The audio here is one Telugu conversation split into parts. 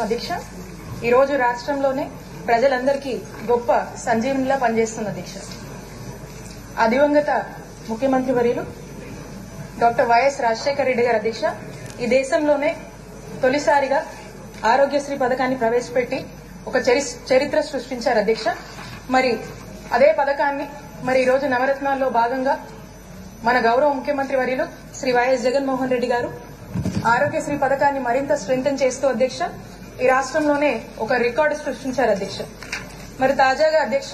అధ్యక్ష ఈ రోజు రాష్ట్రంలోనే ప్రజలందరికీ గొప్ప సంజీవనిలా పనిచేస్తుంది అధ్యక్ష ఆ దివంగత ముఖ్యమంత్రి వర్యులు డాక్టర్ వైఎస్ రాజశేఖర రెడ్డి గారు అధ్యక్ష ఈ దేశంలోనే తొలిసారిగా ఆరోగ్యశ్రీ పథకాన్ని ప్రవేశపెట్టి ఒక చరి- చరిత్ర సృష్టించారు అధ్యక్ష మరి అదే పథకాన్ని మరి ఈ రోజు నవరత్నాల్లో భాగంగా మన గౌరవ ముఖ్యమంత్రి వర్యులు శ్రీ వైఎస్ జగన్మోహన్ రెడ్డి గారు ఆరోగ్యశ్రీ పథకాన్ని మరింత స్ట్రెంగ్తన్ చేస్తూ అధ్యక్ష ఈ రాష్ట్రంలోనే ఒక రికార్డు సృష్టించారు అధ్యక్ష మరి తాజాగా అధ్యక్ష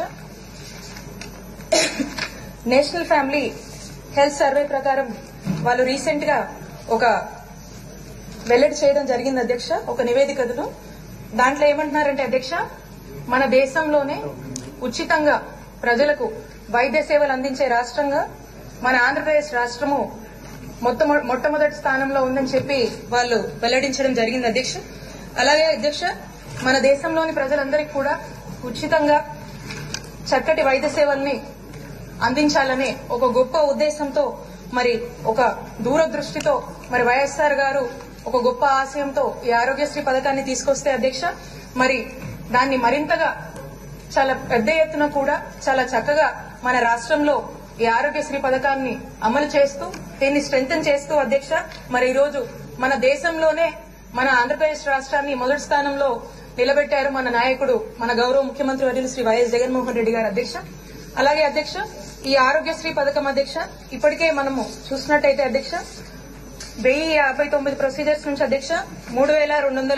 నేషనల్ ఫ్యామిలీ హెల్త్ సర్వే ప్రకారం వాళ్ళు రీసెంట్ గా ఒక వెల్లడి చేయడం జరిగింది అధ్యక్ష ఒక నివేదికను దాంట్లో ఏమంటున్నారంటే అధ్యక్ష మన దేశంలోనే ఉచితంగా ప్రజలకు వైద్య సేవలు అందించే రాష్ట్రంగా మన ఆంధ్రప్రదేశ్ రాష్ట్రము మొట్టమొ మొట్టమొదటి స్థానంలో ఉందని చెప్పి వాళ్ళు వెల్లడించడం జరిగింది అధ్యక్ష అలాగే అధ్యక్ష మన దేశంలోని ప్రజలందరికీ కూడా ఉచితంగా చక్కటి వైద్య సేవల్ని అందించాలనే ఒక గొప్ప ఉద్దేశంతో మరి ఒక దూరదృష్టితో మరి వైఎస్ఆర్ గారు ఒక గొప్ప ఆశయంతో ఈ ఆరోగ్యశ్రీ పథకాన్ని తీసుకొస్తే అధ్యక్ష మరి దాన్ని మరింతగా చాలా పెద్ద ఎత్తున కూడా చాలా చక్కగా మన రాష్ట్రంలో ఈ ఆరోగ్యశ్రీ పథకాన్ని అమలు చేస్తూ దీన్ని స్ట్రెంగ్తన్ చేస్తూ అధ్యక్ష మరి ఈ రోజు మన దేశంలోనే మన ఆంధ్రప్రదేశ్ రాష్ట్రాన్ని మొదటి స్థానంలో నిలబెట్టారు మన నాయకుడు మన గౌరవ ముఖ్యమంత్రి వర్యులు శ్రీ వైఎస్ జగన్మోహన్ రెడ్డి గారు అధ్యక్ష అలాగే అధ్యక్ష ఈ ఆరోగ్యశ్రీ పథకం అధ్యక్ష ఇప్పటికే మనము చూసినట్టయితే అధ్యక్ష వెయ్యి యాభై తొమ్మిది ప్రొసీజర్స్ నుంచి అధ్యక్ష మూడు వేల రెండు వందల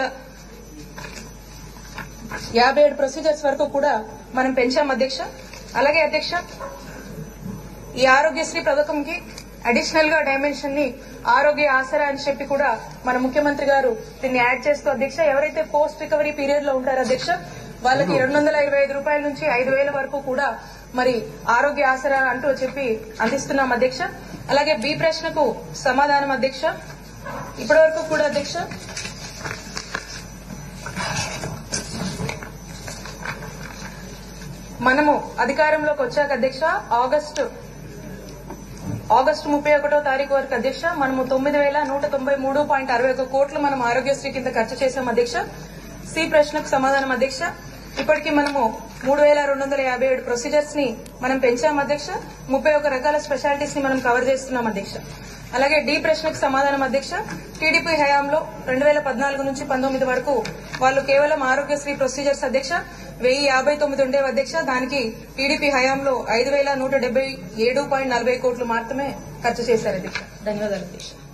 యాభై ఏడు ప్రొసీజర్స్ వరకు కూడా మనం పెంచాం అధ్యక్ష అలాగే అధ్యక్ష ఈ ఆరోగ్యశ్రీ పథకంకి అడిషనల్ గా డైమెన్షన్ ని ఆరోగ్య ఆసరా అని చెప్పి కూడా మన ముఖ్యమంత్రి గారు దీన్ని యాడ్ చేస్తూ అధ్యక్ష ఎవరైతే పోస్ట్ రికవరీ పీరియడ్ లో ఉంటారో అధ్యక్ష వాళ్ళకి రెండు వందల ఇరవై ఐదు రూపాయల నుంచి ఐదు వేల వరకు కూడా మరి ఆరోగ్య ఆసరా అంటూ చెప్పి అందిస్తున్నాం అధ్యక్ష అలాగే బి ప్రశ్నకు సమాధానం అధ్యక్ష ఇప్పటి వరకు కూడా అధ్యక్ష మనము అధికారంలోకి వచ్చాక అధ్యక్ష ఆగస్టు ఆగస్టు ముప్పై ఒకటో తారీఖు వరకు అధ్యక్ష మనము తొమ్మిది వేల నూట తొంభై మూడు పాయింట్ అరవై ఒక కోట్లు మనం ఆరోగ్యశ్రీ కింద ఖర్చు చేశాం అధ్యక్ష సి ప్రశ్నకు సమాధానం అధ్యక్ష ఇప్పటికి మనము మూడు వేల రెండు వందల యాభై ఏడు ప్రొసీజర్స్ ని మనం పెంచాం అధ్యక్ష ముప్పై ఒక రకాల స్పెషాలిటీస్ ని మనం కవర్ చేస్తున్నాం అధ్యక్ష అలాగే డి ప్రశ్నకు సమాధానం అధ్యక్ష టీడీపీ హయాంలో రెండు వేల పద్నాలుగు నుంచి పంతొమ్మిది వరకు వాళ్ళు కేవలం ఆరోగ్యశ్రీ ప్రొసీజర్స్ అధ్యక్ష వెయ్యి యాభై తొమ్మిది ఉండేవి అధ్యక్ష దానికి టీడీపీ హయాంలో ఐదు వేల నూట డెబ్బై ఏడు పాయింట్ నలభై కోట్లు మాత్రమే ఖర్చు చేశారు అధ్యక్ష ధన్యవాదాలు అధ్యక్ష